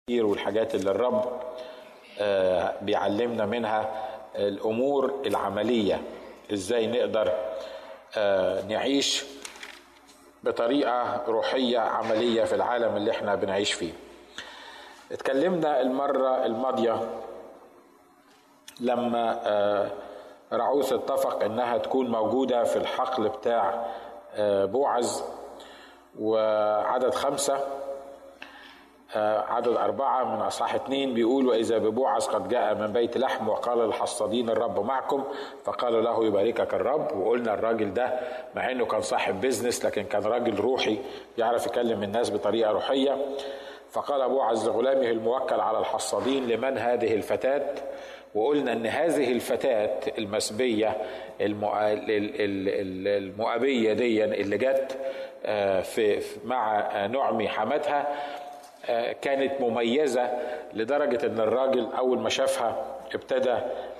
والحاجات اللي الرب آه، بيعلمنا منها الامور العمليه ازاي نقدر آه، نعيش بطريقه روحيه عمليه في العالم اللي احنا بنعيش فيه اتكلمنا المره الماضيه لما آه، رعوث اتفق انها تكون موجوده في الحقل بتاع بوعز وعدد خمسه عدد أربعة من أصحاح اثنين بيقول وإذا ببوعز قد جاء من بيت لحم وقال للحصادين الرب معكم فقالوا له يباركك الرب وقلنا الراجل ده مع إنه كان صاحب بيزنس لكن كان راجل روحي يعرف يكلم الناس بطريقة روحية فقال بوعز لغلامه الموكل على الحصادين لمن هذه الفتاة وقلنا ان هذه الفتاة المسبية المؤبية دي اللي جت في مع نعمي حماتها كانت مميزة لدرجة ان الراجل اول ما شافها ابتدى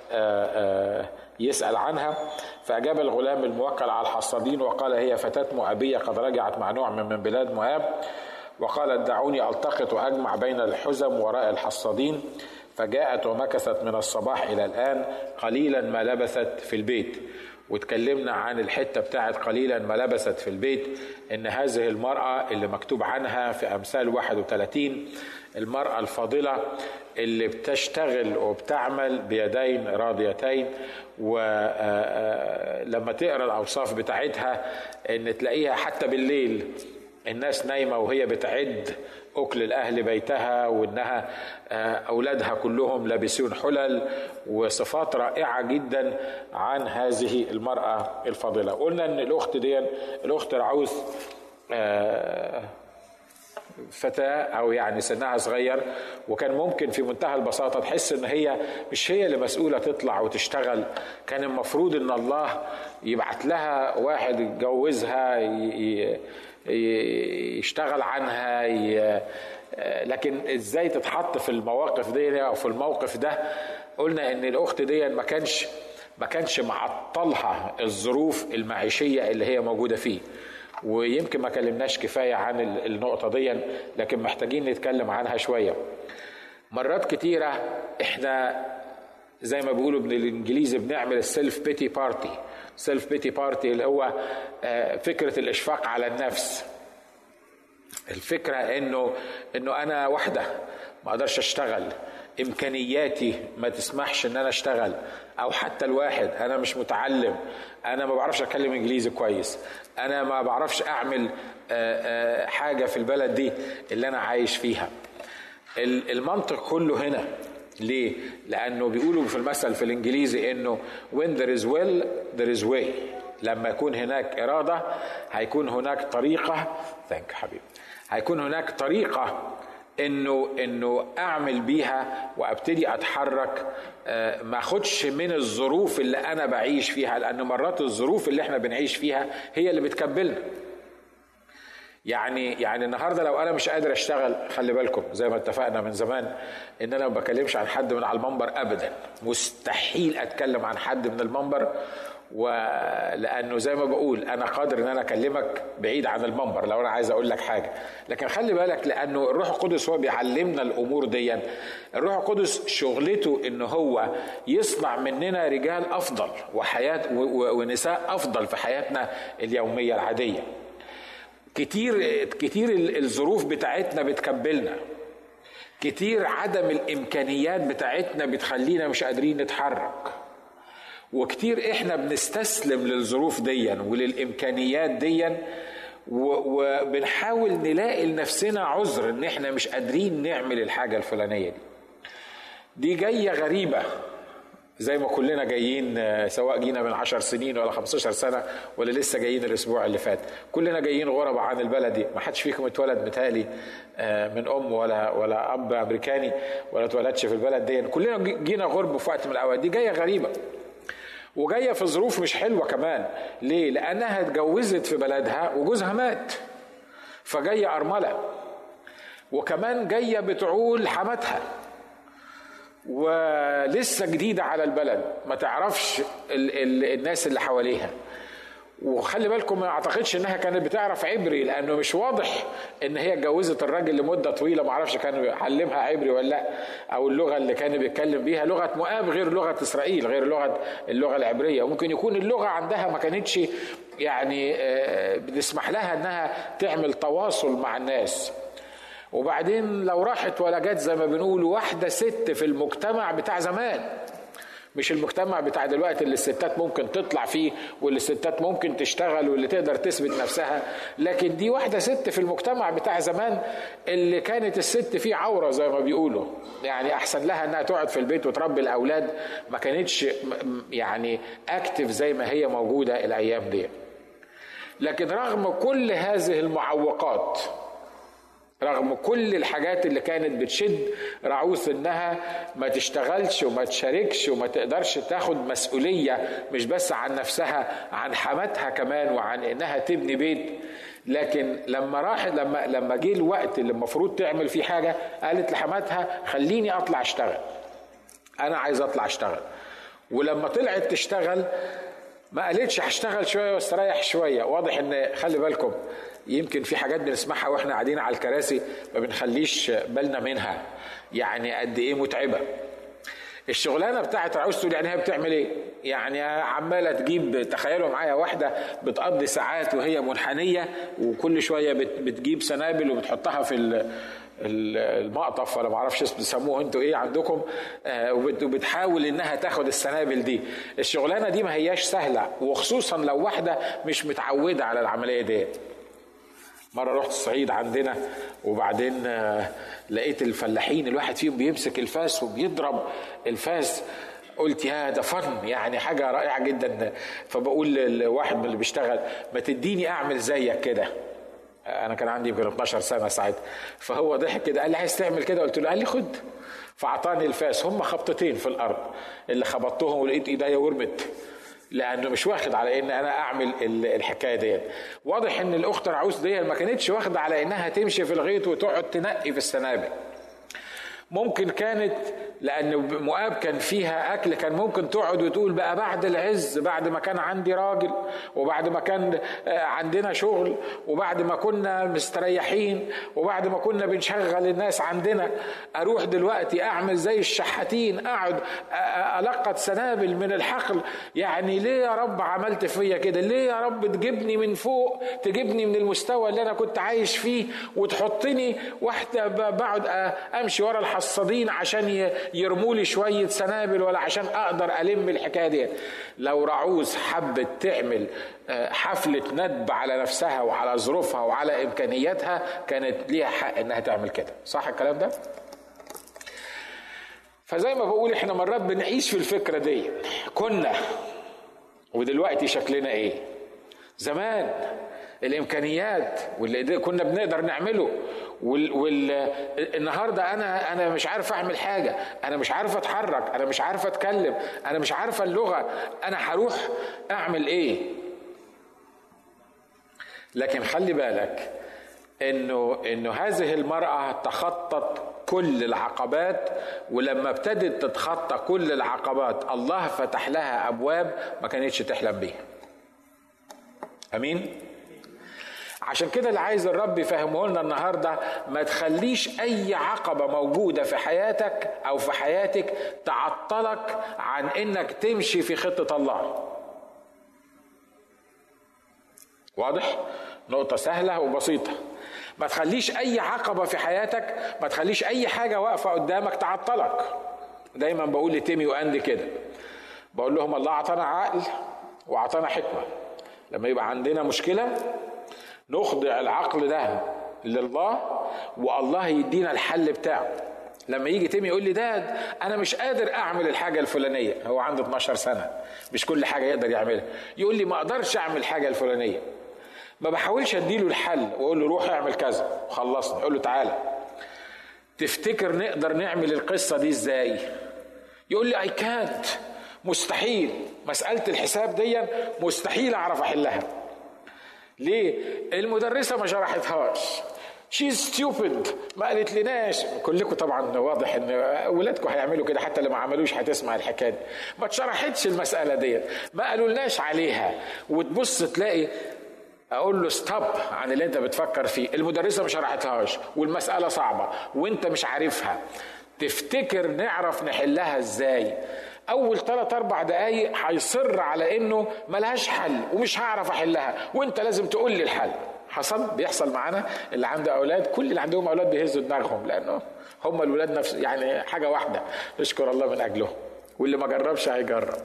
يسأل عنها فأجاب الغلام الموكل على الحصادين وقال هي فتاة مؤبية قد رجعت مع نعم من بلاد مؤاب وقالت دعوني ألتقط وأجمع بين الحزم وراء الحصادين فجاءت ومكثت من الصباح إلى الآن قليلا ما لبثت في البيت واتكلمنا عن الحته بتاعت قليلا ما لبست في البيت ان هذه المراه اللي مكتوب عنها في امثال 31 المراه الفاضله اللي بتشتغل وبتعمل بيدين راضيتين ولما تقرا الاوصاف بتاعتها ان تلاقيها حتى بالليل الناس نايمه وهي بتعد أكل الأهل بيتها وإنها أولادها كلهم لابسون حلل وصفات رائعة جدا عن هذه المرأة الفاضلة قلنا أن الأخت دي الأخت رعوث فتاة أو يعني سنها صغير وكان ممكن في منتهى البساطة تحس إن هي مش هي اللي مسؤولة تطلع وتشتغل كان المفروض إن الله يبعت لها واحد يتجوزها يشتغل عنها لكن ازاي تتحط في المواقف دي او في الموقف ده قلنا ان الاخت دي ما كانش ما كانش معطلها الظروف المعيشيه اللي هي موجوده فيه ويمكن ما كلمناش كفايه عن النقطه دي لكن محتاجين نتكلم عنها شويه مرات كتيره احنا زي ما بيقولوا بالانجليزي بنعمل السيلف بيتي بارتي سيلف بيتي بارتي اللي هو فكره الاشفاق على النفس الفكره انه انه انا وحده ما اقدرش اشتغل امكانياتي ما تسمحش ان انا اشتغل او حتى الواحد انا مش متعلم انا ما بعرفش اتكلم انجليزي كويس انا ما بعرفش اعمل حاجه في البلد دي اللي انا عايش فيها المنطق كله هنا ليه؟ لأنه بيقولوا في المثل في الإنجليزي إنه when there is will there is way لما يكون هناك إرادة هيكون هناك طريقة ثانك حبيبي هيكون هناك طريقة انه انه اعمل بيها وابتدي اتحرك ما اخدش من الظروف اللي انا بعيش فيها لان مرات الظروف اللي احنا بنعيش فيها هي اللي بتكبلنا يعني يعني النهارده لو انا مش قادر اشتغل خلي بالكم زي ما اتفقنا من زمان ان انا ما بكلمش عن حد من على المنبر ابدا مستحيل اتكلم عن حد من المنبر ولانه زي ما بقول انا قادر ان انا اكلمك بعيد عن المنبر لو انا عايز اقول لك حاجه لكن خلي بالك لانه الروح القدس هو بيعلمنا الامور دي الروح القدس شغلته ان هو يصنع مننا رجال افضل وحياه ونساء افضل في حياتنا اليوميه العاديه كتير كتير الظروف بتاعتنا بتكبلنا كتير عدم الامكانيات بتاعتنا بتخلينا مش قادرين نتحرك وكتير احنا بنستسلم للظروف ديا وللامكانيات ديا وبنحاول نلاقي لنفسنا عذر ان احنا مش قادرين نعمل الحاجه الفلانيه دي دي جايه غريبه زي ما كلنا جايين سواء جينا من عشر سنين ولا 15 سنة ولا لسه جايين الأسبوع اللي فات كلنا جايين غربة عن البلد دي ما حدش فيكم اتولد متهيألي من أم ولا ولا أب أمريكاني ولا اتولدش في البلد دي كلنا جينا غرب في وقت من الأوقات دي جاية غريبة وجاية في ظروف مش حلوة كمان ليه؟ لأنها اتجوزت في بلدها وجوزها مات فجاية أرملة وكمان جاية بتعول حماتها ولسه جديدة على البلد ما تعرفش ال ال الناس اللي حواليها وخلي بالكم ما اعتقدش انها كانت بتعرف عبري لانه مش واضح ان هي اتجوزت الراجل لمده طويله ما اعرفش كان يعلمها عبري ولا لا او اللغه اللي كان بيتكلم بيها لغه مؤاب غير لغه اسرائيل غير لغه اللغه العبريه ممكن يكون اللغه عندها ما كانتش يعني آه، بتسمح لها انها تعمل تواصل مع الناس وبعدين لو راحت ولا جت زي ما بنقول واحده ست في المجتمع بتاع زمان مش المجتمع بتاع دلوقتي اللي الستات ممكن تطلع فيه واللي الستات ممكن تشتغل واللي تقدر تثبت نفسها لكن دي واحده ست في المجتمع بتاع زمان اللي كانت الست فيه عوره زي ما بيقولوا يعني احسن لها انها تقعد في البيت وتربي الاولاد ما كانتش يعني اكتف زي ما هي موجوده الايام دي لكن رغم كل هذه المعوقات رغم كل الحاجات اللي كانت بتشد رعوث انها ما تشتغلش وما تشاركش وما تقدرش تاخد مسؤوليه مش بس عن نفسها عن حماتها كمان وعن انها تبني بيت لكن لما راحت لما لما جه الوقت اللي المفروض تعمل فيه حاجه قالت لحماتها خليني اطلع اشتغل انا عايز اطلع اشتغل ولما طلعت تشتغل ما قالتش هشتغل شويه واستريح شويه واضح ان خلي بالكم يمكن في حاجات بنسمعها واحنا قاعدين على الكراسي ما بنخليش بالنا منها يعني قد ايه متعبه الشغلانه بتاعت رعوز تقول يعني هي بتعمل ايه؟ يعني عماله تجيب تخيلوا معايا واحده بتقضي ساعات وهي منحنيه وكل شويه بتجيب سنابل وبتحطها في المقطف ولا ما اعرفش بتسموه انتوا ايه عندكم آه وبتحاول انها تاخد السنابل دي الشغلانه دي ما هياش سهله وخصوصا لو واحده مش متعوده على العمليه دي مرة رحت الصعيد عندنا وبعدين آه، لقيت الفلاحين الواحد فيهم بيمسك الفاس وبيضرب الفاس قلت يا ده فن يعني حاجة رائعة جدا فبقول لواحد من اللي بيشتغل ما تديني أعمل زيك كده أنا كان عندي يمكن 12 سنة ساعتها فهو ضحك كده قال لي عايز تعمل كده قلت له قال لي خد فأعطاني الفاس هم خبطتين في الأرض اللي خبطتهم ولقيت إيديا ورمت لانه مش واخد على ان انا اعمل الحكايه ديت واضح ان الاخت العروس دي ما كانتش واخده على انها تمشي في الغيط وتقعد تنقي في السنابل ممكن كانت لان مؤاب كان فيها اكل كان ممكن تقعد وتقول بقى بعد العز بعد ما كان عندي راجل وبعد ما كان آه، عندنا شغل وبعد ما كنا مستريحين وبعد ما كنا بنشغل الناس عندنا اروح دلوقتي اعمل زي الشحاتين اقعد القط سنابل من الحقل يعني ليه يا رب عملت فيا كده ليه يا رب تجيبني من فوق تجيبني من المستوى اللي انا كنت عايش فيه وتحطني واحده بقعد امشي ورا الحصادين عشان يرموا لي شويه سنابل ولا عشان اقدر الم الحكايه دي لو رعوز حبت تعمل آه، حفله ندب على نفسها وعلى ظروفها وعلى امكانياتها كانت ليها حق انها تعمل كده صح الكلام ده فزي ما بقول احنا مرات بنعيش في الفكره دي كنا ودلوقتي شكلنا ايه زمان الامكانيات واللي كنا بنقدر نعمله والنهارده وال... انا انا مش عارف اعمل حاجه انا مش عارف اتحرك انا مش عارف اتكلم انا مش عارف اللغه انا هروح اعمل ايه لكن خلي بالك انه انه هذه المراه تخطت كل العقبات ولما ابتدت تتخطى كل العقبات الله فتح لها ابواب ما كانتش تحلم بيها امين عشان كده اللي عايز الرب يفهمه لنا النهارده ما تخليش اي عقبه موجوده في حياتك او في حياتك تعطلك عن انك تمشي في خطه الله واضح نقطه سهله وبسيطه ما تخليش اي عقبه في حياتك ما تخليش اي حاجه واقفه قدامك تعطلك دايما بقول لتيمي واندي كده بقول لهم الله اعطانا عقل واعطانا حكمه لما يبقى عندنا مشكله نخضع العقل ده لله والله يدينا الحل بتاعه لما يجي تيمي يقول لي داد انا مش قادر اعمل الحاجه الفلانيه هو عنده 12 سنه مش كل حاجه يقدر يعملها يقول لي ما اقدرش اعمل الحاجه الفلانيه ما بحاولش اديله الحل واقول له روح اعمل كذا خلصني اقول له تعالى تفتكر نقدر نعمل القصه دي ازاي يقول لي اي كانت مستحيل مساله الحساب دي مستحيل اعرف احلها ليه المدرسه ما شرحتهاش شي ستيوبد ما قالت لناش كلكم طبعا واضح ان اولادكم هيعملوا كده حتى اللي ما عملوش هتسمع الحكايه دي ما اتشرحتش المساله ديت ما قالوا لناش عليها وتبص تلاقي اقول له ستوب عن اللي انت بتفكر فيه المدرسه ما شرحتهاش والمساله صعبه وانت مش عارفها تفتكر نعرف نحلها ازاي اول ثلاث اربع دقايق هيصر على انه ملهاش حل ومش هعرف احلها وانت لازم تقول لي الحل حصل بيحصل معانا اللي عنده اولاد كل اللي عندهم اولاد بيهزوا دماغهم لانه هم الولاد نفس يعني حاجه واحده نشكر الله من اجلهم واللي ما جربش هيجرب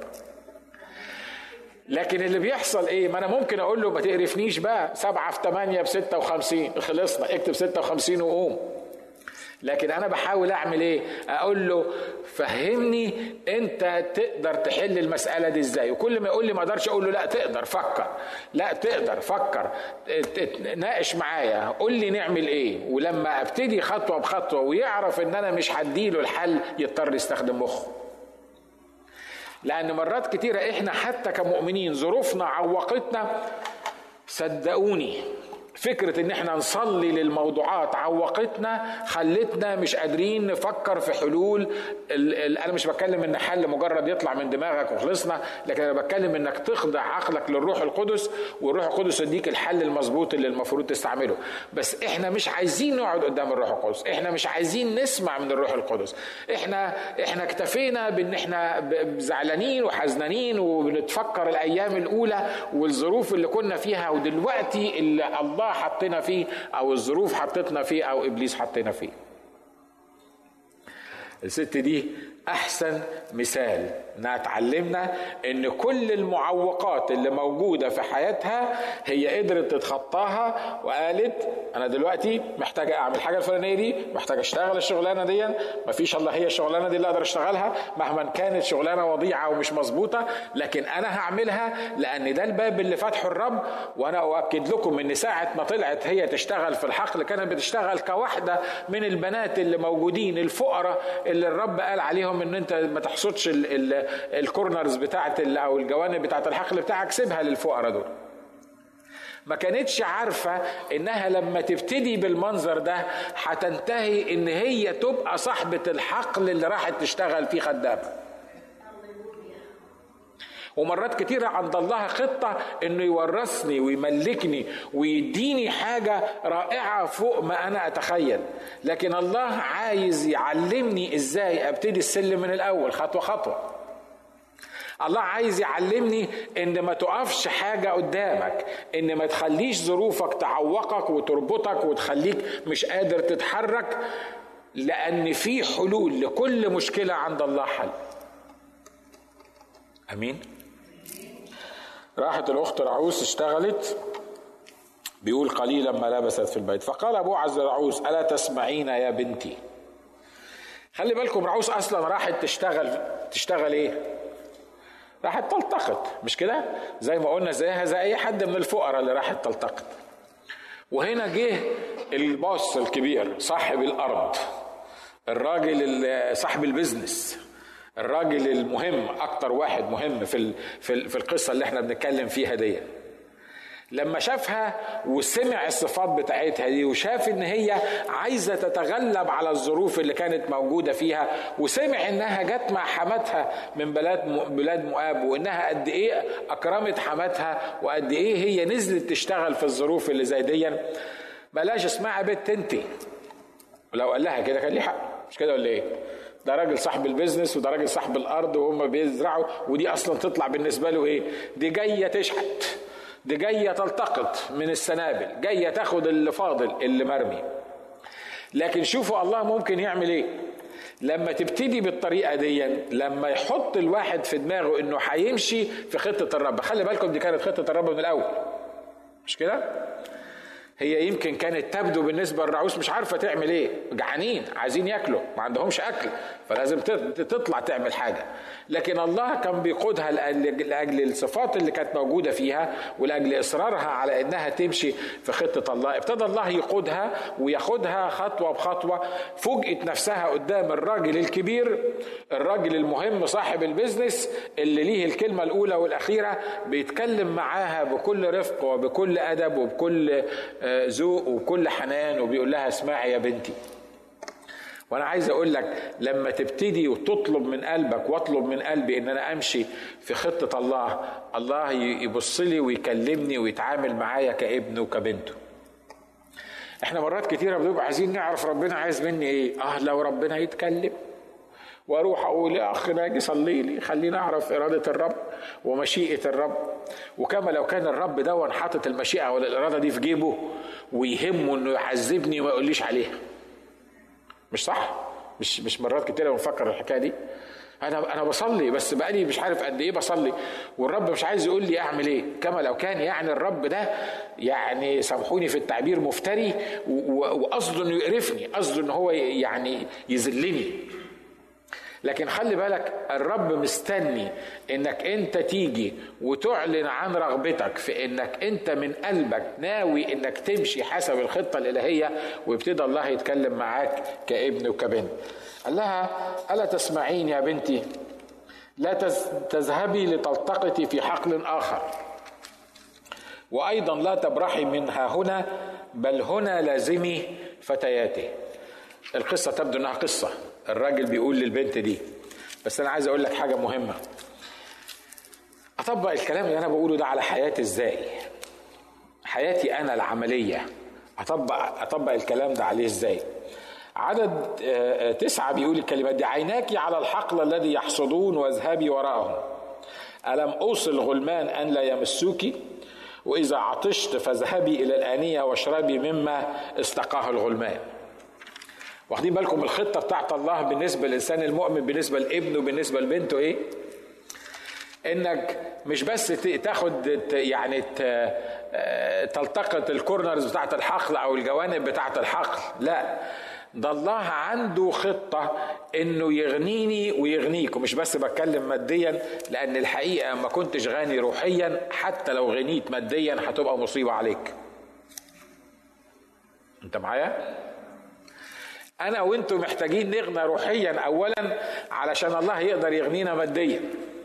لكن اللي بيحصل ايه ما انا ممكن اقول له ما تقرفنيش بقى سبعة في ثمانية ب 56 خلصنا اكتب 56 وقوم لكن انا بحاول اعمل ايه اقول له فهمني انت تقدر تحل المساله دي ازاي وكل ما يقول لي ما اقدرش اقول له لا تقدر فكر لا تقدر فكر ناقش معايا قول لي نعمل ايه ولما ابتدي خطوه بخطوه ويعرف ان انا مش هديله الحل يضطر يستخدم مخه لان مرات كتيره احنا حتى كمؤمنين ظروفنا عوقتنا صدقوني فكرة ان احنا نصلي للموضوعات عوقتنا خلتنا مش قادرين نفكر في حلول ال ال انا مش بتكلم ان حل مجرد يطلع من دماغك وخلصنا لكن انا بتكلم انك تخضع عقلك للروح القدس والروح القدس يديك الحل المظبوط اللي المفروض تستعمله بس احنا مش عايزين نقعد قدام الروح القدس احنا مش عايزين نسمع من الروح القدس احنا احنا اكتفينا بان احنا زعلانين وحزنانين وبنتفكر الايام الاولى والظروف اللي كنا فيها ودلوقتي اللي الله حطينا فيه او الظروف حطتنا فيه او ابليس حطينا فيه الست دي احسن مثال انها تعلمنا ان كل المعوقات اللي موجوده في حياتها هي قدرت تتخطاها وقالت انا دلوقتي محتاجه اعمل حاجه الفلانيه دي محتاجه اشتغل الشغلانه دي مفيش الا هي الشغلانه دي اللي اقدر اشتغلها مهما كانت شغلانه وضيعه ومش مظبوطه لكن انا هعملها لان ده الباب اللي فتحه الرب وانا اؤكد لكم ان ساعه ما طلعت هي تشتغل في الحقل كانت بتشتغل كواحده من البنات اللي موجودين الفقراء اللي الرب قال عليهم ان انت ما تحصدش الكورنرز بتاعت او الجوانب بتاعت الحقل بتاعك سيبها للفقراء دول ما كانتش عارفة انها لما تبتدي بالمنظر ده هتنتهي ان هي تبقى صاحبة الحقل اللي راحت تشتغل فيه خدامة ومرات كتيرة عند الله خطة انه يورثني ويملكني ويديني حاجة رائعة فوق ما انا اتخيل لكن الله عايز يعلمني ازاي ابتدي السلم من الاول خطوة خطوة الله عايز يعلمني ان ما تقفش حاجة قدامك ان ما تخليش ظروفك تعوقك وتربطك وتخليك مش قادر تتحرك لان في حلول لكل مشكلة عند الله حل امين راحت الاخت رعوس اشتغلت بيقول قليلا ما لبست في البيت فقال ابو عز رعوس الا تسمعين يا بنتي خلي بالكم رعوس اصلا راحت تشتغل تشتغل ايه راحت تلتقط مش كده زي ما قلنا زيها زي اي حد من الفقراء اللي راحت تلتقط وهنا جه الباص الكبير صاحب الارض الراجل صاحب البيزنس الراجل المهم اكتر واحد مهم في في في القصه اللي احنا بنتكلم فيها دي لما شافها وسمع الصفات بتاعتها دي وشاف ان هي عايزه تتغلب على الظروف اللي كانت موجوده فيها وسمع انها جت مع حماتها من بلاد بلاد مؤاب وانها قد ايه اكرمت حماتها وقد ايه هي نزلت تشتغل في الظروف اللي زي دي بلاش اسمعها بنت انت ولو قال لها كده كان ليه حق مش كده ولا ايه؟ ده راجل صاحب البيزنس وده راجل صاحب الارض وهم بيزرعوا ودي اصلا تطلع بالنسبه له ايه؟ دي جايه تشحت دي جايه تلتقط من السنابل جايه تاخد اللي فاضل اللي مرمي لكن شوفوا الله ممكن يعمل ايه لما تبتدي بالطريقه دي لما يحط الواحد في دماغه انه هيمشي في خطه الرب خلي بالكم دي كانت خطه الرب من الاول مش كده هي يمكن كانت تبدو بالنسبه للرعوس مش عارفه تعمل ايه جعانين عايزين ياكلوا ما عندهمش اكل فلازم تطلع تعمل حاجه لكن الله كان بيقودها لاجل الصفات اللي كانت موجوده فيها ولاجل اصرارها على انها تمشي في خطه الله ابتدى الله يقودها وياخدها خطوه بخطوه فوجئت نفسها قدام الراجل الكبير الراجل المهم صاحب البيزنس اللي ليه الكلمه الاولى والاخيره بيتكلم معاها بكل رفق وبكل ادب وبكل ذوق وكل حنان وبيقول لها اسمعي يا بنتي وانا عايز اقول لك لما تبتدي وتطلب من قلبك واطلب من قلبي ان انا امشي في خطه الله الله يبص لي ويكلمني ويتعامل معايا كابن وكبنته احنا مرات كتيره بنبقى عايزين نعرف ربنا عايز مني ايه اه لو ربنا يتكلم واروح اقول يا اخ ناجي صلي لي خليني اعرف اراده الرب ومشيئه الرب وكما لو كان الرب ده حاطط المشيئه ولا الاراده دي في جيبه ويهمه انه يعذبني وما يقوليش عليها مش صح مش مش مرات كتير بنفكر الحكايه دي انا انا بصلي بس بقالي مش عارف قد ايه بصلي والرب مش عايز يقول لي اعمل ايه كما لو كان يعني الرب ده يعني سامحوني في التعبير مفتري وقصده انه يقرفني قصده ان هو يعني يذلني لكن خلي بالك الرب مستني انك انت تيجي وتعلن عن رغبتك في انك انت من قلبك ناوي انك تمشي حسب الخطه الالهيه ويبتدي الله يتكلم معاك كابن وكبنت قال لها الا تسمعين يا بنتي لا تذهبي لتلتقطي في حقل اخر وايضا لا تبرحي منها هنا بل هنا لازمي فتياته القصه تبدو انها قصه الراجل بيقول للبنت دي بس انا عايز اقول لك حاجه مهمه اطبق الكلام اللي انا بقوله ده على حياتي ازاي حياتي انا العمليه اطبق اطبق الكلام ده عليه ازاي عدد تسعة بيقول الكلمات دي عيناك على الحقل الذي يحصدون واذهبي وراءهم ألم أوصل غلمان أن لا يمسوك وإذا عطشت فاذهبي إلى الآنية واشربي مما استقاه الغلمان واخدين بالكم الخطه بتاعت الله بالنسبه للانسان المؤمن بالنسبه لابنه وبالنسبه لبنته ايه؟ انك مش بس تاخد يعني تلتقط الكورنرز بتاعت الحقل او الجوانب بتاعت الحقل لا ده الله عنده خطة انه يغنيني ويغنيك ومش بس بتكلم ماديا لان الحقيقة ما كنتش غني روحيا حتى لو غنيت ماديا هتبقى مصيبة عليك انت معايا؟ انا وانتم محتاجين نغنى روحيا اولا علشان الله يقدر يغنينا ماديا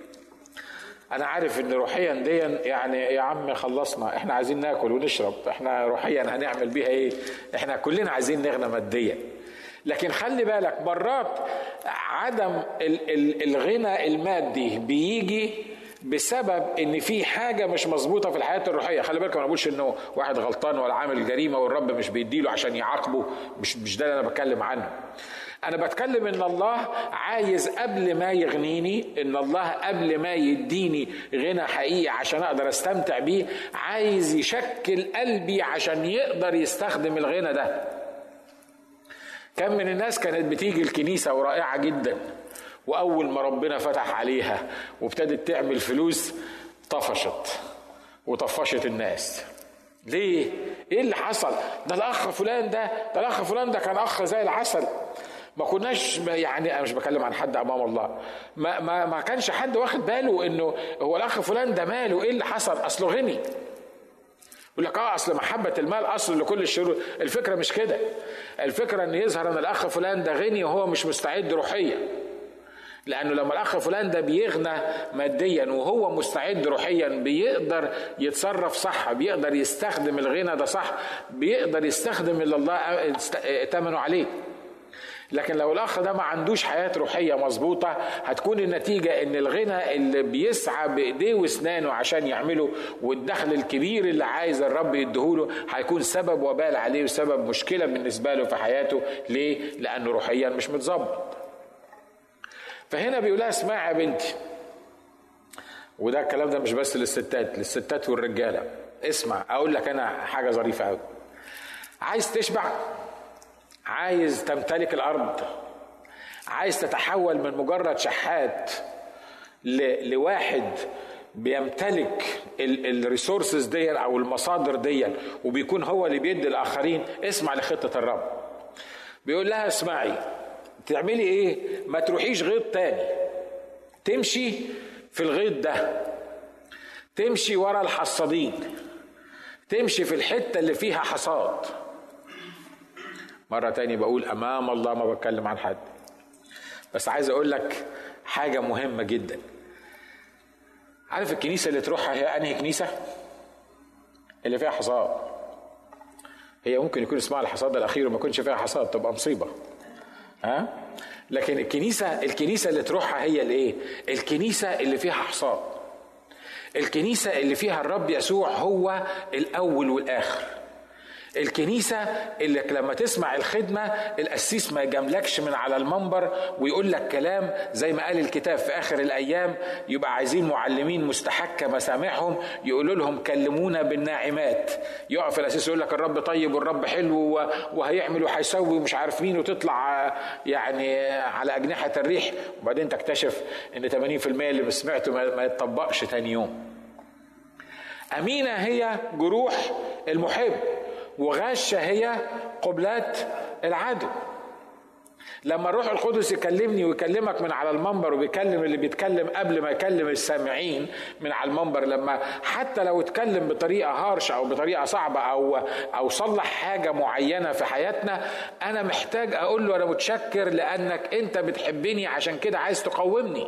انا عارف ان روحيا دي يعني يا عم خلصنا احنا عايزين ناكل ونشرب احنا روحيا هنعمل بيها ايه احنا كلنا عايزين نغنى ماديا لكن خلي بالك مرات عدم الغنى المادي بيجي بسبب ان في حاجه مش مظبوطه في الحياه الروحيه خلي بالك ما بقولش انه واحد غلطان ولا عامل جريمه والرب مش بيديله عشان يعاقبه مش مش ده اللي انا بتكلم عنه انا بتكلم ان الله عايز قبل ما يغنيني ان الله قبل ما يديني غنى حقيقي عشان اقدر استمتع بيه عايز يشكل قلبي عشان يقدر يستخدم الغنى ده كم من الناس كانت بتيجي الكنيسه ورائعه جدا واول ما ربنا فتح عليها وابتدت تعمل فلوس طفشت وطفشت الناس ليه ايه اللي حصل ده الاخ فلان ده ده الاخ فلان ده كان اخ زي العسل ما كناش يعني انا مش بكلم عن حد امام الله ما ما ما كانش حد واخد باله انه هو الاخ فلان ده ماله ايه اللي حصل اصله غني يقول لك اه اصل محبه المال اصل لكل الشرور الفكره مش كده الفكره ان يظهر ان الاخ فلان ده غني وهو مش مستعد روحيا لانه لما الاخ فلان ده بيغنى ماديا وهو مستعد روحيا بيقدر يتصرف صح بيقدر يستخدم الغنى ده صح بيقدر يستخدم اللي الله ائتمنوا عليه لكن لو الاخ ده ما عندوش حياه روحيه مظبوطه هتكون النتيجه ان الغنى اللي بيسعى بايديه واسنانه عشان يعمله والدخل الكبير اللي عايز الرب يديهوله هيكون سبب وبال عليه وسبب مشكله بالنسبه له في حياته ليه؟ لانه روحيا مش متظبط. فهنا بيقول لها اسمعي يا بنتي وده الكلام ده مش بس للستات للستات والرجاله اسمع اقول لك انا حاجه ظريفه قوي عايز تشبع عايز تمتلك الارض عايز تتحول من مجرد شحات لواحد بيمتلك الريسورسز دي او المصادر دي وبيكون هو اللي بيدي الاخرين اسمع لخطه الرب بيقول لها اسمعي تعملي ايه ما تروحيش غيط تاني تمشي في الغيط ده تمشي ورا الحصادين تمشي في الحته اللي فيها حصاد مرة تاني بقول أمام الله ما بتكلم عن حد بس عايز أقول لك حاجة مهمة جدا عارف الكنيسة اللي تروحها هي أنهي كنيسة؟ اللي فيها حصاد هي ممكن يكون اسمها الحصاد الاخير وما يكونش فيها حصاد تبقى مصيبه ها لكن الكنيسه الكنيسه اللي تروحها هي الايه الكنيسه اللي فيها حصاد الكنيسه اللي فيها الرب يسوع هو الاول والاخر الكنيسة اللي لما تسمع الخدمة القسيس ما يجاملكش من على المنبر ويقول لك كلام زي ما قال الكتاب في آخر الأيام يبقى عايزين معلمين مستحكة مسامعهم يقولوا لهم كلمونا بالناعمات يقف القسيس يقول لك الرب طيب والرب حلو وهيعمل وهيسوي ومش عارف مين وتطلع يعني على أجنحة الريح وبعدين تكتشف إن 80% اللي سمعته ما يتطبقش تاني يوم أمينة هي جروح المحب وغشة هي قبلات العدو لما الروح القدس يكلمني ويكلمك من على المنبر وبيكلم اللي بيتكلم قبل ما يكلم السامعين من على المنبر لما حتى لو اتكلم بطريقه هارشه او بطريقه صعبه او او صلح حاجه معينه في حياتنا انا محتاج اقول له انا متشكر لانك انت بتحبني عشان كده عايز تقومني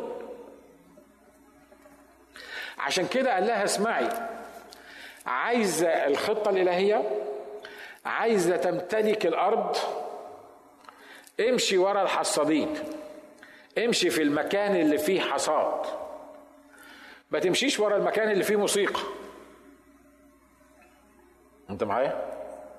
عشان كده قال لها اسمعي عايزه الخطه الالهيه عايزه تمتلك الارض امشي ورا الحصادين امشي في المكان اللي فيه حصاد ما تمشيش ورا المكان اللي فيه موسيقى انت معايا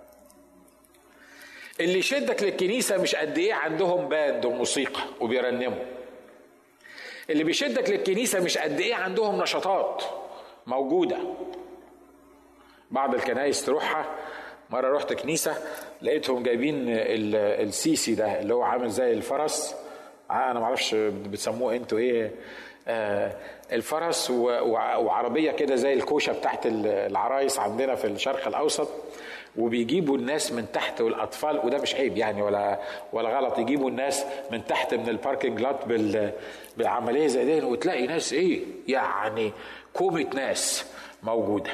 اللي يشدك للكنيسه مش قد ايه عندهم باند وموسيقى وبيرنموا اللي بيشدك للكنيسه مش قد ايه عندهم نشاطات موجوده بعض الكنايس تروحها مرة رحت كنيسة لقيتهم جايبين السيسي ده اللي هو عامل زي الفرس انا معرفش بتسموه انتوا ايه آه الفرس وعربية كده زي الكوشة بتاعت العرايس عندنا في الشرق الأوسط وبيجيبوا الناس من تحت والاطفال وده مش عيب يعني ولا ولا غلط يجيبوا الناس من تحت من الباركنج لوت بالعمليه زي دي وتلاقي ناس ايه يعني كومه ناس موجوده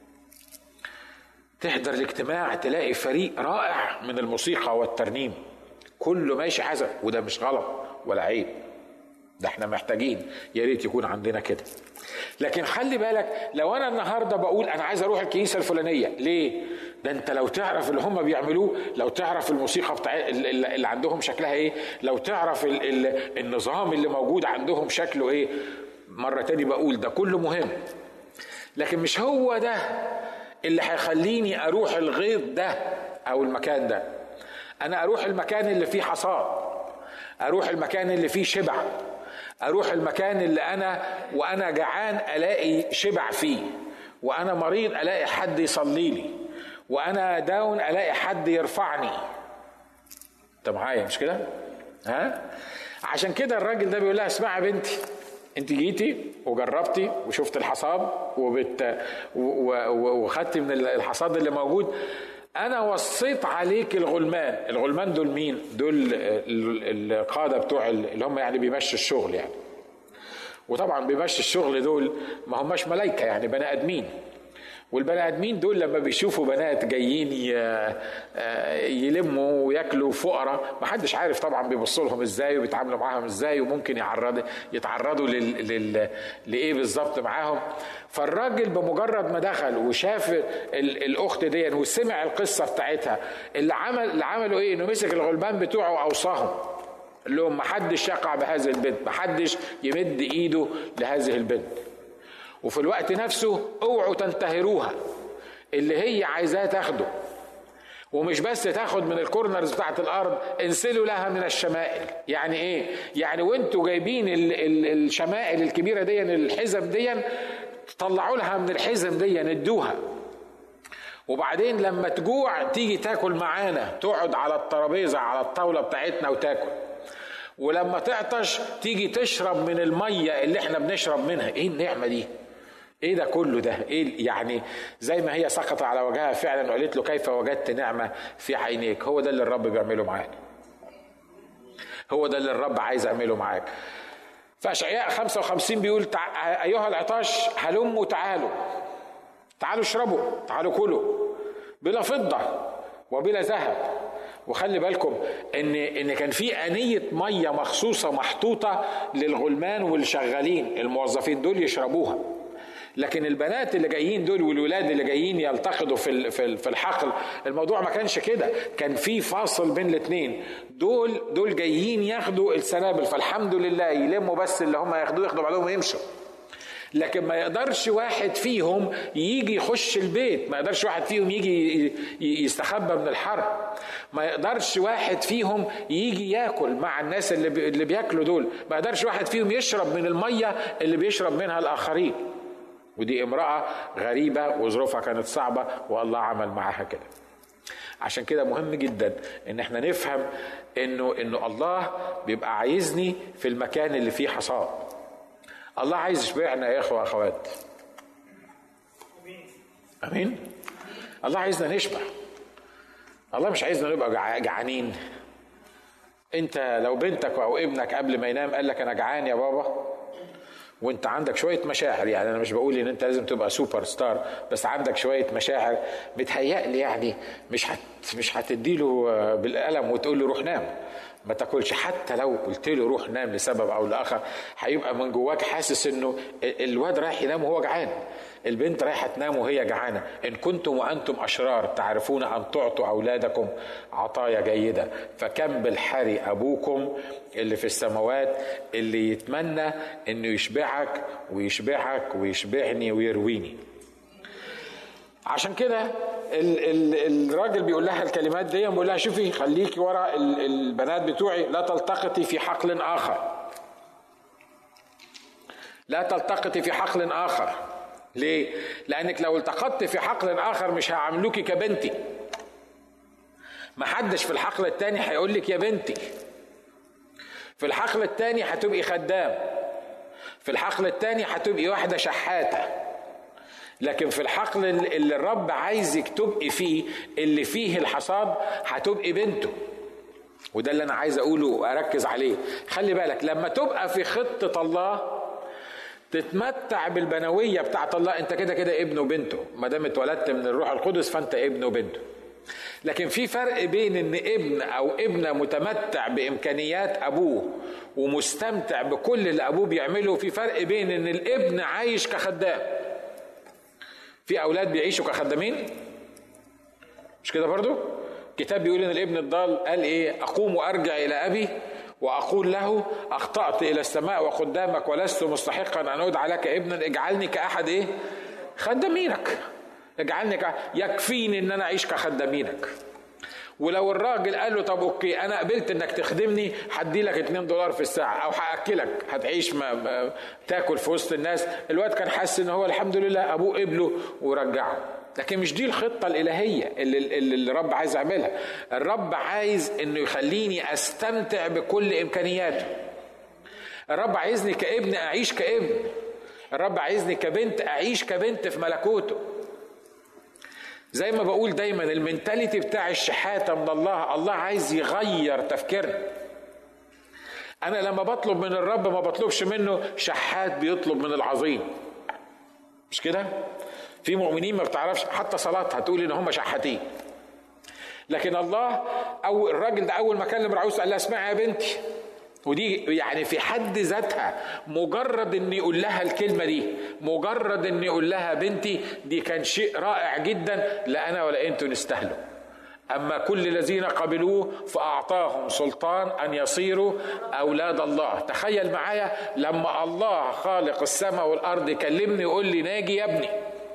تحضر الاجتماع تلاقي فريق رائع من الموسيقى والترنيم كله ماشي حسب وده مش غلط ولا عيب ده احنا محتاجين يا ريت يكون عندنا كده لكن خلي بالك لو انا النهارده بقول انا عايز اروح الكنيسه الفلانيه ليه ده انت لو تعرف اللي هم بيعملوه لو تعرف الموسيقى بتاع اللي عندهم شكلها ايه لو تعرف ال ال النظام اللي موجود عندهم شكله ايه مره تاني بقول ده كله مهم لكن مش هو ده اللي هيخليني اروح الغيط ده او المكان ده انا اروح المكان اللي فيه حصاد اروح المكان اللي فيه شبع اروح المكان اللي انا وانا جعان الاقي شبع فيه وانا مريض الاقي حد يصلي لي وانا داون الاقي حد يرفعني انت معايا مش كده ها عشان كده الراجل ده بيقول لها اسمعي يا بنتي انت جيتي وجربتي وشفت الحصاد وبت وخدت من الحصاد اللي موجود انا وصيت عليك الغلمان الغلمان دول مين دول القاده بتوع اللي هم يعني بيمشوا الشغل يعني وطبعا بيمشي الشغل دول ما هماش ملايكه يعني بني ادمين والبني ادمين دول لما بيشوفوا بنات جايين يلموا وياكلوا فقراء ما حدش عارف طبعا بيبصوا لهم ازاي وبيتعاملوا معاهم ازاي وممكن يعرض يتعرضوا لل... لل... لايه بالظبط معاهم فالراجل بمجرد ما دخل وشاف ال... الاخت دي وسمع القصه بتاعتها اللي عمل اللي عملوا ايه انه مسك الغلبان بتوعه واوصاهم قال لهم ما حدش يقع بهذه البنت ما حدش يمد ايده لهذه البنت وفي الوقت نفسه اوعوا تنتهروها اللي هي عايزاه تاخده ومش بس تاخد من الكورنرز بتاعت الارض انسلوا لها من الشمائل يعني ايه يعني وانتوا جايبين ال ال الشمائل الكبيره دي الحزم دي طلعوا لها من الحزم دي ادوها وبعدين لما تجوع تيجي تاكل معانا تقعد على الترابيزه على الطاوله بتاعتنا وتاكل ولما تعطش تيجي تشرب من الميه اللي احنا بنشرب منها ايه النعمه دي ايه ده كله ده ايه يعني زي ما هي سقط على وجهها فعلا وقالت له كيف وجدت نعمه في عينيك هو ده اللي الرب بيعمله معاك هو ده اللي الرب عايز يعمله معاك فاشعياء 55 بيقول تع... ايها العطاش هلموا تعالوا تعالوا اشربوا تعالوا كلوا بلا فضه وبلا ذهب وخلي بالكم ان ان كان في انيه ميه مخصوصه محطوطه للغلمان والشغالين الموظفين دول يشربوها لكن البنات اللي جايين دول والولاد اللي جايين يلتقطوا في في الحقل الموضوع ما كانش كده كان في فاصل بين الاثنين دول دول جايين ياخدوا السنابل فالحمد لله يلموا بس اللي هم ياخدوه ياخدوا بعضهم ويمشوا لكن ما يقدرش واحد فيهم يجي يخش البيت ما يقدرش واحد فيهم يجي يستخبى من الحر ما يقدرش واحد فيهم يجي ياكل مع الناس اللي اللي بياكلوا دول ما يقدرش واحد فيهم يشرب من الميه اللي بيشرب منها الاخرين ودي امراه غريبه وظروفها كانت صعبه والله عمل معاها كده عشان كده مهم جدا ان احنا نفهم انه انه الله بيبقى عايزني في المكان اللي فيه حصاد الله عايز يشبعنا يا اخوه اخوات امين الله عايزنا نشبع الله مش عايزنا نبقى جعانين انت لو بنتك او ابنك قبل ما ينام قال لك انا جعان يا بابا وانت عندك شويه مشاعر يعني انا مش بقول ان انت لازم تبقى سوبر ستار بس عندك شويه مشاعر متهيألي يعني مش هت مش هتديله بالقلم وتقول له روح نام ما تاكلش حتى لو قلت له روح نام لسبب او لاخر هيبقى من جواك حاسس انه الواد رايح ينام وهو جعان البنت رايحه تنام وهي جعانه ان كنتم وانتم اشرار تعرفون ان تعطوا اولادكم عطايا جيده فكم بالحري ابوكم اللي في السماوات اللي يتمنى انه يشبعك ويشبعك ويشبعني ويرويني عشان كده الراجل بيقول لها الكلمات دي بيقول لها شوفي خليكي ورا البنات بتوعي لا تلتقطي في حقل اخر لا تلتقطي في حقل اخر ليه لانك لو التقطت في حقل اخر مش هيعاملوكي كبنتي ما حدش في الحقل التاني هيقول لك يا بنتي في الحقل التاني هتبقي خدام في الحقل التاني هتبقي واحده شحاته لكن في الحقل اللي الرب عايزك تبقي فيه اللي فيه الحصاد هتبقي بنته وده اللي انا عايز اقوله واركز عليه خلي بالك لما تبقى في خطه الله تتمتع بالبنويه بتاعت الله انت كده كده ابن وبنته ما دام اتولدت من الروح القدس فانت ابن وبنته لكن في فرق بين ان ابن او ابنه متمتع بامكانيات ابوه ومستمتع بكل اللي ابوه بيعمله في فرق بين ان الابن عايش كخدام في اولاد بيعيشوا كخدامين مش كده برضو الكتاب بيقول ان الابن الضال قال ايه اقوم وارجع الى ابي واقول له اخطات الى السماء وقدامك ولست مستحقا ان ادعى لك ابنا اجعلني كاحد ايه خدامينك اجعلني ك... يكفيني ان انا اعيش كخدامينك ولو الراجل قال له طب اوكي انا قبلت انك تخدمني هدي لك 2 دولار في الساعه او هاكلك هتعيش ما, ما تاكل في وسط الناس الواد كان حاسس ان هو الحمد لله ابوه قبله ورجعه لكن مش دي الخطه الالهيه اللي, اللي الرب عايز يعملها الرب عايز انه يخليني استمتع بكل امكانياته الرب عايزني كابن اعيش كابن الرب عايزني كبنت اعيش كبنت في ملكوته زي ما بقول دايما المنتاليتي بتاع الشحاتة من الله الله عايز يغير تفكيرنا أنا لما بطلب من الرب ما بطلبش منه شحات بيطلب من العظيم مش كده؟ في مؤمنين ما بتعرفش حتى صلاتها تقول ان هم شحاتين لكن الله او الراجل ده اول ما كلم العروس قال لها اسمعي يا بنتي ودي يعني في حد ذاتها مجرد ان يقول لها الكلمه دي مجرد ان يقول لها بنتي دي كان شيء رائع جدا لا انا ولا انتوا نستاهلوا اما كل الذين قبلوه فاعطاهم سلطان ان يصيروا اولاد الله تخيل معايا لما الله خالق السماء والارض يكلمني يقول لي ناجي يا ابني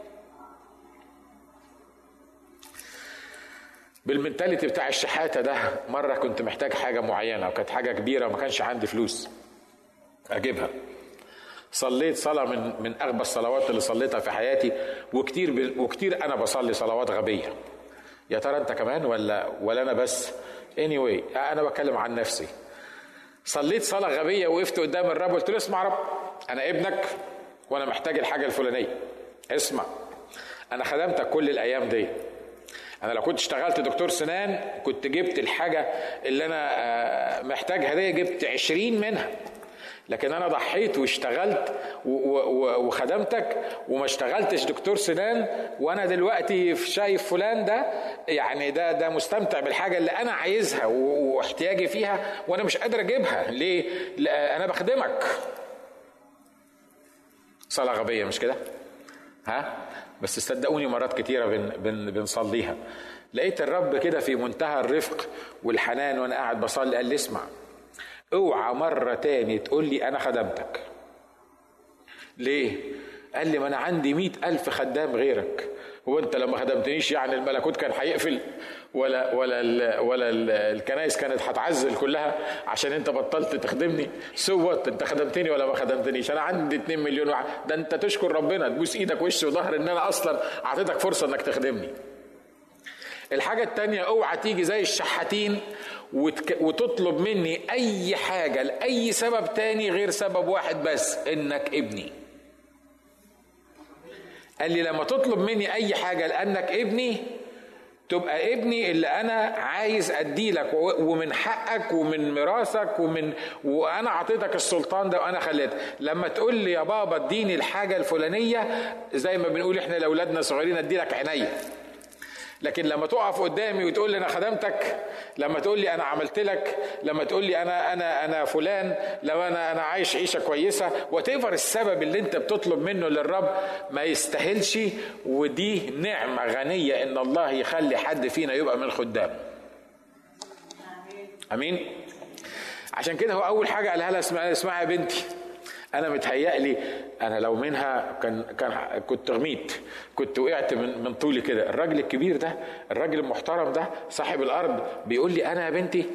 بالمنتاليتي بتاع الشحاته ده مره كنت محتاج حاجه معينه وكانت حاجه كبيره وما كانش عندي فلوس اجيبها صليت صلاه من من اغبى الصلوات اللي صليتها في حياتي وكتير وكتير انا بصلي صلوات غبيه يا ترى انت كمان ولا ولا انا بس anyway انا بتكلم عن نفسي صليت صلاه غبيه وقفت قدام الرب قلت له اسمع رب انا ابنك وانا محتاج الحاجه الفلانيه اسمع انا خدمتك كل الايام دي انا لو كنت اشتغلت دكتور سنان كنت جبت الحاجه اللي انا محتاجها دي جبت عشرين منها لكن انا ضحيت واشتغلت وخدمتك وما اشتغلتش دكتور سنان وانا دلوقتي شايف فلان ده يعني ده ده مستمتع بالحاجه اللي انا عايزها واحتياجي فيها وانا مش قادر اجيبها ليه؟ انا بخدمك صلاه غبيه مش كده؟ ها بس صدقوني مرات كتيرة بن بن بنصليها لقيت الرب كده في منتهى الرفق والحنان وانا قاعد بصلي قال لي اسمع اوعى مرة تاني تقول لي انا خدمتك ليه قال لي ما انا عندي مئة الف خدام غيرك هو انت لما خدمتنيش يعني الملكوت كان هيقفل ولا ولا ال ولا ال الكنائس كانت هتعزل كلها عشان انت بطلت تخدمني سوت انت خدمتني ولا ما خدمتنيش انا عندي 2 مليون واحد ده انت تشكر ربنا تبوس ايدك وش وظهر ان انا اصلا اعطيتك فرصه انك تخدمني الحاجة التانية اوعى تيجي زي الشحاتين وتك... وتطلب مني اي حاجة لأي سبب تاني غير سبب واحد بس انك ابني قال لي لما تطلب مني اي حاجة لانك ابني تبقى ابني اللي انا عايز اديلك ومن حقك ومن ميراثك ومن وانا اعطيتك السلطان ده وانا خليتك لما تقول لي يا بابا اديني الحاجه الفلانيه زي ما بنقول احنا لاولادنا صغيرين اديلك عينيا لكن لما تقف قدامي وتقول لي انا خدمتك لما تقول لي انا عملت لك لما تقول لي انا انا انا فلان لو انا انا عايش عيشه كويسه وتفر السبب اللي انت بتطلب منه للرب ما يستاهلش ودي نعمه غنيه ان الله يخلي حد فينا يبقى من خدامه امين عشان كده هو اول حاجه قالها لها اسمعي اسمعي يا بنتي انا متهيألي انا لو منها كان كان كنت غميت كنت وقعت من من طولي كده الراجل الكبير ده الراجل المحترم ده صاحب الارض بيقول لي انا يا بنتي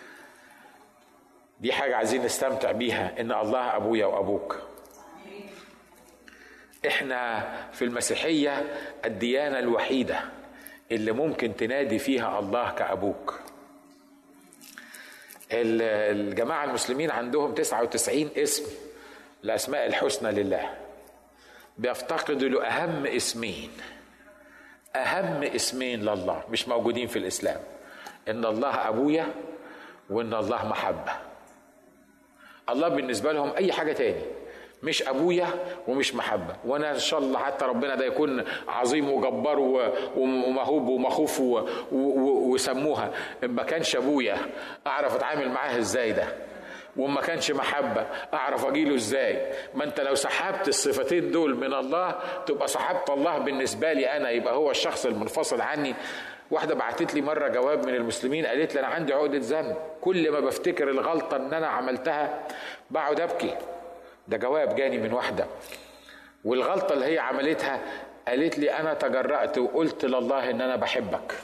دي حاجه عايزين نستمتع بيها ان الله ابويا وابوك احنا في المسيحيه الديانه الوحيده اللي ممكن تنادي فيها الله كابوك الجماعه المسلمين عندهم 99 اسم الأسماء الحسنى لله بيفتقدوا له أهم اسمين أهم اسمين لله مش موجودين في الإسلام إن الله أبويا وإن الله محبة الله بالنسبة لهم أي حاجة تاني مش ابويا ومش محبه وانا ان شاء الله حتى ربنا ده يكون عظيم وجبار ومهوب ومخوف وسموها ما كانش ابويا اعرف اتعامل معاه ازاي ده وما كانش محبة أعرف أجيله إزاي ما أنت لو سحبت الصفتين دول من الله تبقى سحبت الله بالنسبة لي أنا يبقى هو الشخص المنفصل عني واحدة بعتت لي مرة جواب من المسلمين قالت لي أنا عندي عقدة ذنب كل ما بفتكر الغلطة إن أنا عملتها بقعد أبكي ده جواب جاني من واحدة والغلطة اللي هي عملتها قالت لي أنا تجرأت وقلت لله إن أنا بحبك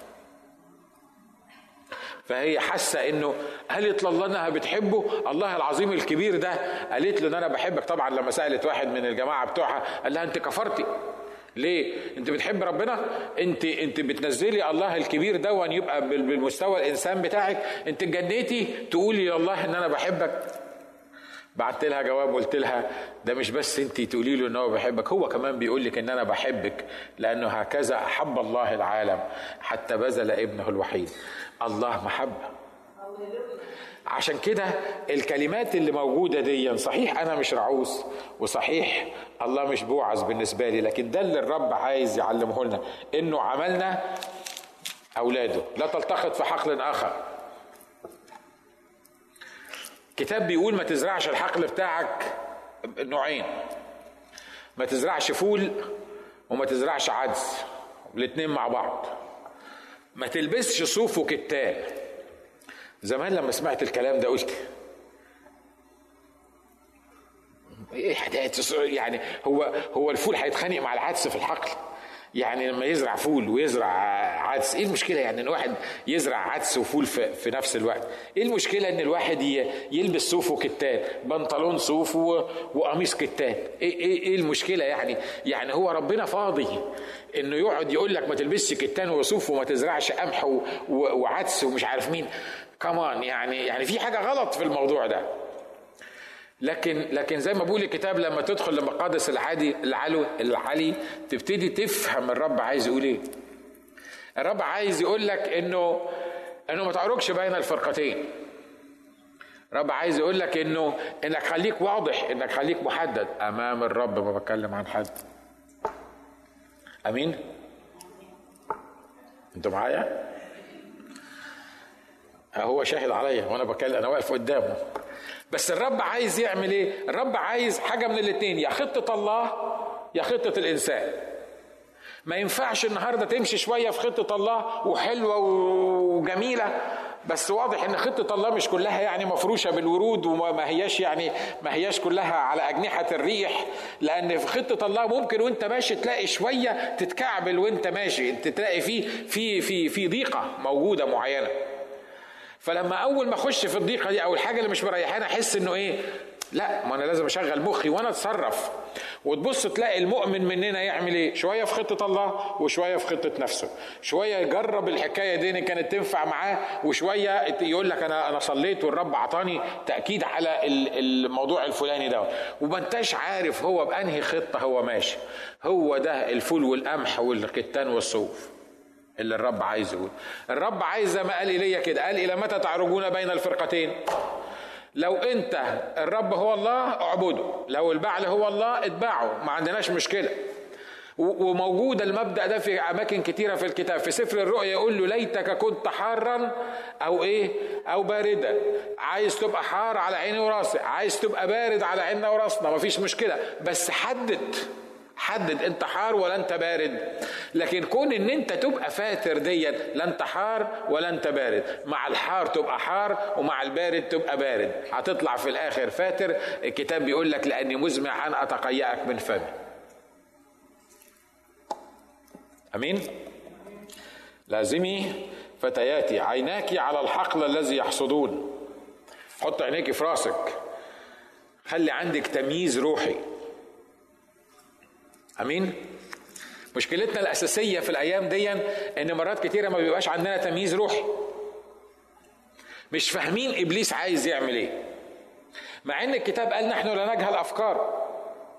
فهي حاسه انه قالت لله انها بتحبه الله العظيم الكبير ده قالت له ان انا بحبك طبعا لما سالت واحد من الجماعه بتوعها قال لها انت كفرتي ليه؟ انت بتحب ربنا؟ انت انت بتنزلي الله الكبير ده وان يبقى بالمستوى الانسان بتاعك، انت اتجنيتي تقولي لله ان انا بحبك. بعت لها جواب قلت لها ده مش بس انت تقولي له ان هو بيحبك هو كمان بيقول لك ان انا بحبك لانه هكذا احب الله العالم حتى بذل ابنه الوحيد الله محبه عشان كده الكلمات اللي موجودة دي صحيح أنا مش رعوس وصحيح الله مش بوعز بالنسبة لي لكن ده اللي الرب عايز يعلمه لنا إنه عملنا أولاده لا تلتقط في حقل آخر كتاب بيقول ما تزرعش الحقل بتاعك نوعين ما تزرعش فول وما تزرعش عدس الاتنين مع بعض ما تلبسش صوف وكتان زمان لما سمعت الكلام ده قلت ايه حكايه يعني هو هو الفول هيتخانق مع العدس في الحقل يعني لما يزرع فول ويزرع عدس ايه المشكله يعني ان واحد يزرع عدس وفول في, في نفس الوقت ايه المشكله ان الواحد يلبس صوف وكتان بنطلون صوف وقميص كتان ايه ايه ايه المشكله يعني يعني هو ربنا فاضي انه يقعد يقول لك ما تلبسش كتان وصوف وما تزرعش قمح وعدس ومش عارف مين كمان يعني يعني في حاجه غلط في الموضوع ده لكن لكن زي ما بقول الكتاب لما تدخل لمقادس العادي العلو العلي تبتدي تفهم الرب عايز يقول ايه الرب عايز يقول لك انه انه ما تعرجش بين الفرقتين الرب عايز يقول لك انه انك خليك واضح انك خليك محدد امام الرب ما بتكلم عن حد امين انتوا معايا هو شاهد عليا وانا بكلم انا واقف قدامه بس الرب عايز يعمل ايه الرب عايز حاجه من الاثنين يا خطه الله يا خطه الانسان ما ينفعش النهارده تمشي شويه في خطه الله وحلوه وجميله بس واضح ان خطه الله مش كلها يعني مفروشه بالورود وما هياش يعني ما هياش كلها على اجنحه الريح لان في خطه الله ممكن وانت ماشي تلاقي شويه تتكعبل وانت ماشي انت تلاقي في في في في ضيقه موجوده معينه فلما اول ما اخش في الضيقه دي او الحاجه اللي مش مريحاني احس انه ايه لا ما انا لازم اشغل مخي وانا اتصرف وتبص تلاقي المؤمن مننا يعمل ايه شويه في خطه الله وشويه في خطه نفسه شويه يجرب الحكايه دي ان كانت تنفع معاه وشويه يقول لك انا انا صليت والرب اعطاني تاكيد على الموضوع الفلاني ده وما انتش عارف هو بانهي خطه هو ماشي هو ده الفول والقمح والكتان والصوف اللي الرب عايز يقول الرب عايز زي ما قال ايليا كده قال الى متى تعرجون بين الفرقتين لو انت الرب هو الله اعبده لو البعل هو الله اتبعه ما عندناش مشكله وموجود المبدا ده في اماكن كتيره في الكتاب في سفر الرؤيا يقول له ليتك كنت حارا او ايه او باردا عايز تبقى حار على عيني وراسي عايز تبقى بارد على عيننا وراسنا مفيش مشكله بس حدد حدد انت حار ولا انت بارد لكن كون ان انت تبقى فاتر ديت لا انت حار ولا انت بارد مع الحار تبقى حار ومع البارد تبقى بارد هتطلع في الاخر فاتر الكتاب بيقول لك لاني مزمع ان اتقيأك من فمي امين لازمي فتياتي عيناك على الحقل الذي يحصدون حط عينيك في راسك خلي عندك تمييز روحي امين مشكلتنا الاساسيه في الايام دي ان مرات كتيره ما بيبقاش عندنا تمييز روحي مش فاهمين ابليس عايز يعمل ايه مع ان الكتاب قال نحن لا نجهل افكار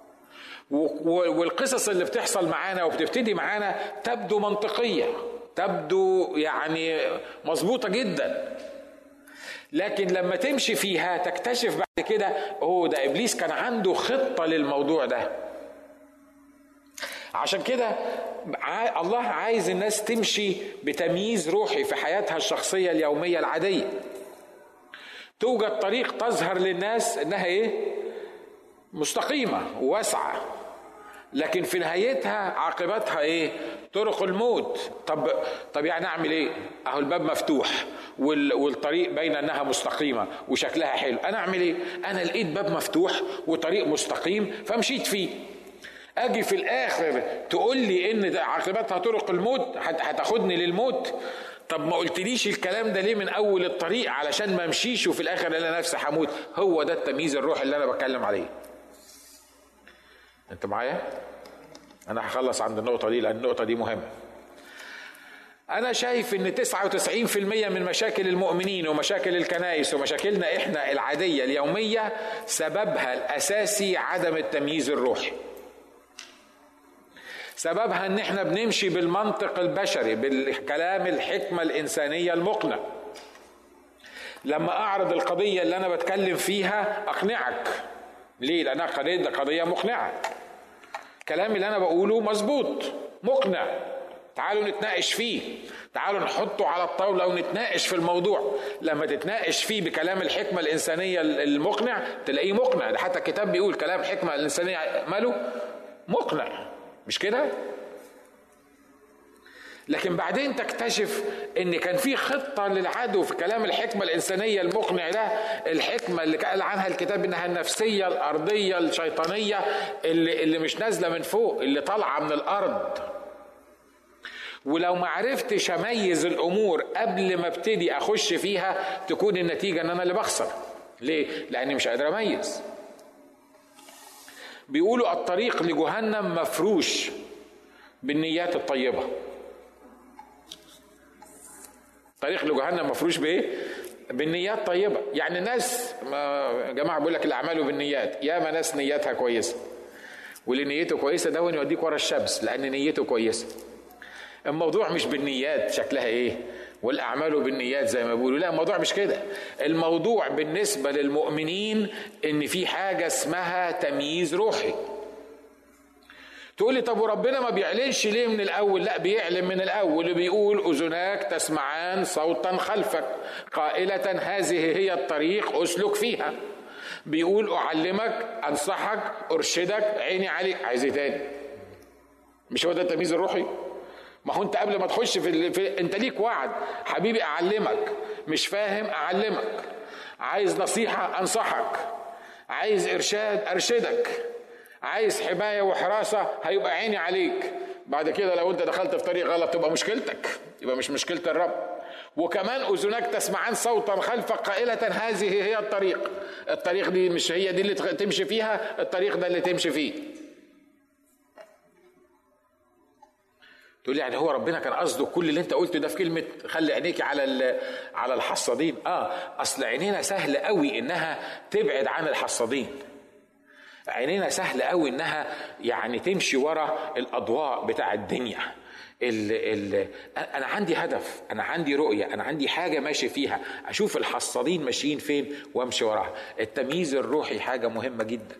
والقصص اللي بتحصل معانا وبتبتدي معانا تبدو منطقيه تبدو يعني مظبوطه جدا لكن لما تمشي فيها تكتشف بعد كده اوه ده ابليس كان عنده خطه للموضوع ده عشان كده الله عايز الناس تمشي بتمييز روحي في حياتها الشخصية اليومية العادية توجد طريق تظهر للناس انها ايه مستقيمة وواسعة لكن في نهايتها عاقبتها ايه طرق الموت طب طب يعني اعمل ايه اهو الباب مفتوح والطريق باين انها مستقيمه وشكلها حلو انا اعمل ايه انا لقيت باب مفتوح وطريق مستقيم فمشيت فيه اجي في الاخر تقول لي ان عاقبتها طرق الموت هتاخدني للموت طب ما قلتليش الكلام ده ليه من اول الطريق علشان ما امشيش وفي الاخر انا نفسي هموت هو ده التمييز الروحي اللي انا بتكلم عليه انت معايا انا هخلص عند النقطه دي لان النقطه دي مهمه أنا شايف إن 99% من مشاكل المؤمنين ومشاكل الكنائس ومشاكلنا إحنا العادية اليومية سببها الأساسي عدم التمييز الروحي. سببها ان احنا بنمشي بالمنطق البشري بالكلام الحكمة الإنسانية المقنع لما أعرض القضية اللي أنا بتكلم فيها أقنعك ليه؟ لأنها قضية قضية مقنعة كلامي اللي أنا بقوله مظبوط مقنع تعالوا نتناقش فيه تعالوا نحطه على الطاولة ونتناقش في الموضوع لما تتناقش فيه بكلام الحكمة الإنسانية المقنع تلاقيه مقنع ده حتى الكتاب بيقول كلام حكمة الإنسانية ماله مقنع مش كده لكن بعدين تكتشف ان كان في خطه للعدو في كلام الحكمه الانسانيه المقنع ده الحكمه اللي قال عنها الكتاب انها النفسيه الارضيه الشيطانيه اللي, اللي مش نازله من فوق اللي طالعه من الارض ولو ما عرفتش اميز الامور قبل ما ابتدي اخش فيها تكون النتيجه ان انا اللي بخسر ليه لاني مش قادر اميز بيقولوا الطريق لجهنم مفروش بالنيات الطيبة طريق لجهنم مفروش بايه بالنيات طيبة يعني الناس جماعة بيقول لك الأعمال بالنيات ياما ناس نياتها كويسة واللي نيته كويسة ده يوديك ورا الشمس لأن نيته كويسة الموضوع مش بالنيات شكلها ايه والاعمال بالنيات زي ما بيقولوا لا الموضوع مش كده الموضوع بالنسبه للمؤمنين ان في حاجه اسمها تمييز روحي تقول لي طب وربنا ما بيعلنش ليه من الاول لا بيعلن من الاول وبيقول اذناك تسمعان صوتا خلفك قائله هذه هي الطريق اسلك فيها بيقول اعلمك انصحك ارشدك عيني عليك عايز ايه تاني مش هو ده التمييز الروحي ما هو انت قبل ما تخش في, ال... في انت ليك وعد حبيبي اعلمك مش فاهم اعلمك عايز نصيحه انصحك عايز ارشاد ارشدك عايز حمايه وحراسه هيبقى عيني عليك بعد كده لو انت دخلت في طريق غلط تبقى مشكلتك يبقى مش مشكله الرب وكمان اذنك تسمعان صوتا خلفك قائله هذه هي الطريق الطريق دي مش هي دي اللي تمشي فيها الطريق ده اللي تمشي فيه تقول لي يعني هو ربنا كان قصده كل اللي انت قلته ده في كلمه خلي عينيك على على الحصادين اه اصل عينينا سهل قوي انها تبعد عن الحصادين عينينا سهل قوي انها يعني تمشي ورا الاضواء بتاع الدنيا ال ال انا عندي هدف انا عندي رؤيه انا عندي حاجه ماشي فيها اشوف الحصادين ماشيين فين وامشي وراها التمييز الروحي حاجه مهمه جدا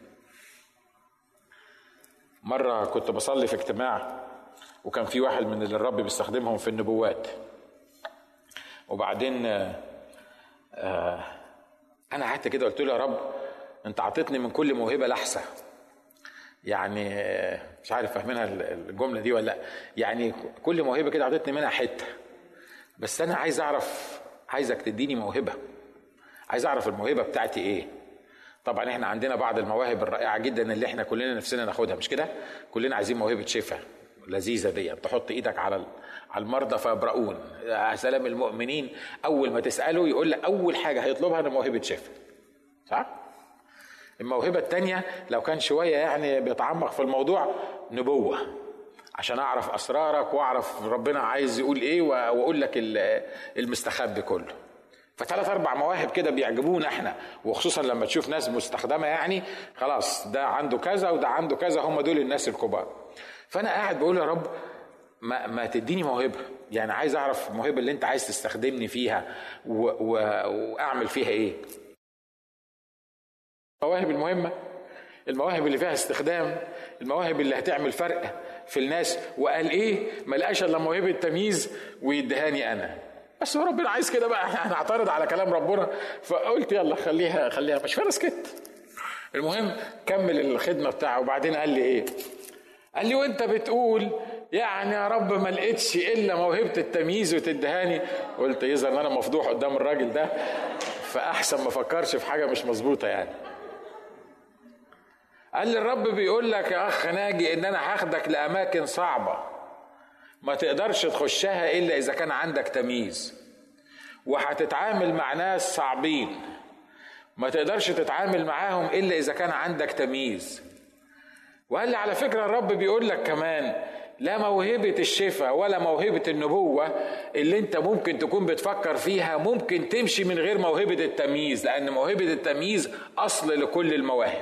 مره كنت بصلي في اجتماع وكان في واحد من اللي الرب بيستخدمهم في النبوات وبعدين آه انا قعدت كده قلت له يا رب انت عطيتني من كل موهبه لحسه يعني مش عارف فاهمينها الجمله دي ولا لا يعني كل موهبه كده عطيتني منها حته بس انا عايز اعرف عايزك تديني موهبه عايز اعرف الموهبه بتاعتي ايه طبعا احنا عندنا بعض المواهب الرائعه جدا اللي احنا كلنا نفسنا ناخدها مش كده كلنا عايزين موهبه شفاء لذيذه دي تحط ايدك على على المرضى فيبرؤون يا سلام المؤمنين اول ما تساله يقول لك اول حاجه هيطلبها انا موهبه شفاء صح الموهبة التانية لو كان شوية يعني بيتعمق في الموضوع نبوة عشان أعرف أسرارك وأعرف ربنا عايز يقول إيه وأقول لك المستخبي كله فثلاث أربع مواهب كده بيعجبونا إحنا وخصوصا لما تشوف ناس مستخدمة يعني خلاص ده عنده كذا وده عنده كذا هم دول الناس الكبار فأنا قاعد بقول يا رب ما, ما تديني موهبة يعني عايز أعرف الموهبة اللي أنت عايز تستخدمني فيها و و وأعمل فيها إيه المواهب المهمة المواهب اللي فيها استخدام المواهب اللي هتعمل فرق في الناس وقال ايه ما لقاش الا موهبة تمييز ويدهاني انا بس هو ربنا عايز كده بقى هنعترض على كلام ربنا فقلت يلا خليها خليها مش فرسكت المهم كمل الخدمة بتاعه وبعدين قال لي ايه قال لي وانت بتقول يعني يا رب ما لقيتش الا موهبه التمييز وتدهاني قلت يظهر ان انا مفضوح قدام الراجل ده فاحسن ما افكرش في حاجه مش مظبوطه يعني قال لي الرب بيقول لك يا اخ ناجي ان انا هاخدك لاماكن صعبه ما تقدرش تخشها الا اذا كان عندك تمييز وهتتعامل مع ناس صعبين ما تقدرش تتعامل معاهم الا اذا كان عندك تمييز وقال لي على فكره الرب بيقول لك كمان لا موهبة الشفاء ولا موهبة النبوة اللي انت ممكن تكون بتفكر فيها ممكن تمشي من غير موهبة التمييز لأن موهبة التمييز أصل لكل المواهب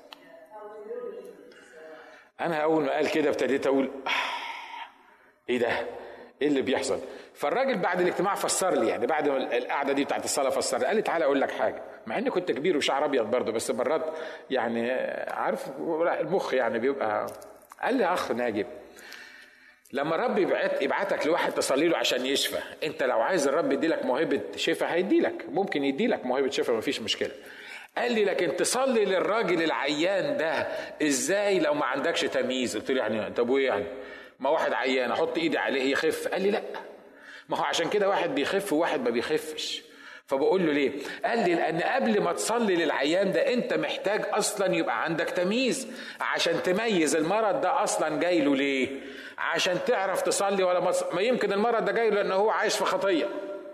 انا اول ما قال كده ابتديت اقول آه ايه ده ايه اللي بيحصل فالراجل بعد الاجتماع فسر لي يعني بعد القعده دي بتاعت الصلاه فسر لي قال لي تعالى اقول لك حاجه مع اني كنت كبير وشعر ابيض برضه بس مرات يعني عارف المخ يعني بيبقى قال لي يا اخ ناجب لما الرب يبعت يبعتك لواحد تصلي له عشان يشفى انت لو عايز الرب يديلك موهبه شفاء هيديلك ممكن يديلك موهبه شفاء مفيش مشكله قال لي لكن تصلي للراجل العيان ده ازاي لو ما عندكش تمييز قلت له يعني طب وايه يعني ما واحد عيان احط ايدي عليه يخف قال لي لا ما هو عشان كده واحد بيخف وواحد ما بيخفش فبقول له ليه قال لي لان قبل ما تصلي للعيان ده انت محتاج اصلا يبقى عندك تمييز عشان تميز المرض ده اصلا جاي له ليه عشان تعرف تصلي ولا ما يمكن المرض ده جاي له لان هو عايش في خطيه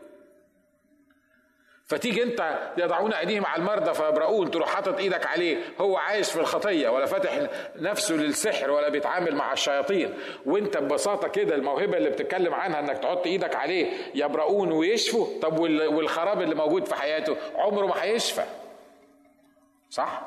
فتيجي انت يضعون ايديهم على المرضى فيبرؤون تروح حاطط ايدك عليه هو عايش في الخطيه ولا فاتح نفسه للسحر ولا بيتعامل مع الشياطين وانت ببساطه كده الموهبه اللي بتتكلم عنها انك تحط ايدك عليه يبرؤون ويشفوا طب والخراب اللي موجود في حياته عمره ما هيشفى صح